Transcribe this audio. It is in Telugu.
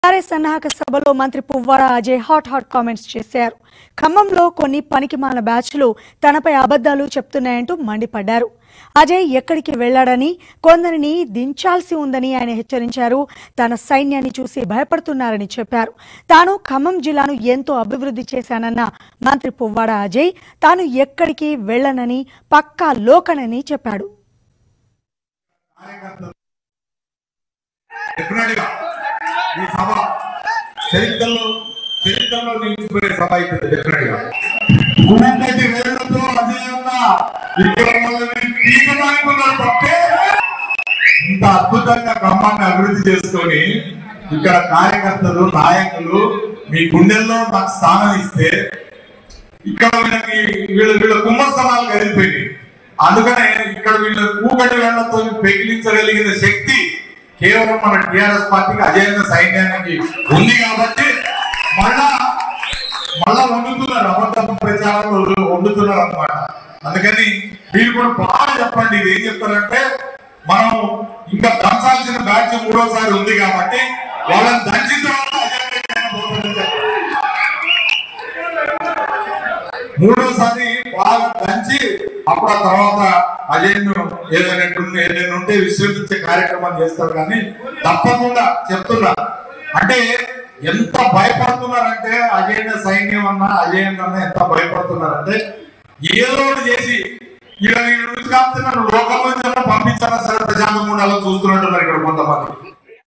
టీఆర్ఎస్ సన్నాహక సభలో మంత్రి Puvvada Ajay hot hot comments చేశారు ఖమ్మంలో కొన్ని పనికిమాల బ్యాచ్లు తనపై అబద్ధాలు చెప్తున్నాయంటూ మండిపడ్డారు అజయ్ ఎక్కడికి వెళ్లాడని కొందరిని దించాల్సి ఉందని ఆయన హెచ్చరించారు తన సైన్యాన్ని చూసి భయపడుతున్నారని చెప్పారు తాను ఖమ్మం జిల్లాను ఎంతో అభివృద్ధి చేశానన్న మంత్రి పువ్వాడ అజయ్ తాను ఎక్కడికి వెళ్లనని పక్కా లోకనని చెప్పాడు డెఫినెట్గా ఈ సభ చరిత్రలో చరిత్రలో నిలిచిపోయే సభ అవుతుంది డెఫినెట్గా ఉన్నటి వేళ్లతో అజయన్న ఇక్కడ వాళ్ళని పీకడానికున్నారు తప్పే ఇంత అద్భుతంగా బ్రహ్మాన్ని అభివృద్ధి చేసుకొని ఇక్కడ కార్యకర్తలు నాయకులు మీ గుండెల్లో నాకు స్థానం ఇస్తే ఇక్కడ వీళ్ళకి వీళ్ళ వీళ్ళ కుంభస్థలాలు కదిలిపోయినాయి అందుకనే ఇక్కడ వీళ్ళ కూకటి వేళ్లతో పెగిలించగలిగిన శక్తి కేవలం మన టిఆర్ఎస్ పార్టీకి అజేంద్ర సైన్యానికి ఉంది కాబట్టి మళ్ళా మళ్ళా వండుతున్నారు అబద్ధ ప్రచారాలు వండుతున్నారు అన్నమాట అందుకని మీరు కూడా బాగా చెప్పండి ఇది ఏం చెప్తారంటే మనం ఇంకా దంచాల్సిన బ్యాచ్ మూడోసారి ఉంది కాబట్టి వాళ్ళని దంచిన తర్వాత అజేంద్ర పోతుందని చెప్పండి. మూడోసారి బాగా దంచి అప్పుడు ఆ తర్వాత అజయ్ను ఏదైనా ఉంటే- ఏదైనా ఉంటే విశ్లేషించే కార్యక్రమం చేస్తారు కానీ తప్పకుండా చెప్తున్నా అంటే ఎంత భయపడుతున్నారంటే అజయ్ సైన్యం అన్నా అజయ్ అన్న ఎంత భయపడుతున్నారంటే ఏదో ఒకటి చేసి ఇలా నేను నుంచి కాకపోతే నన్ను లోకల్ నుంచి అన్నా పంపించాలా సరే ప్రజాంగం ఉండాలని చూస్తున్నట్టున్నారు ఇక్కడ కొంతమంది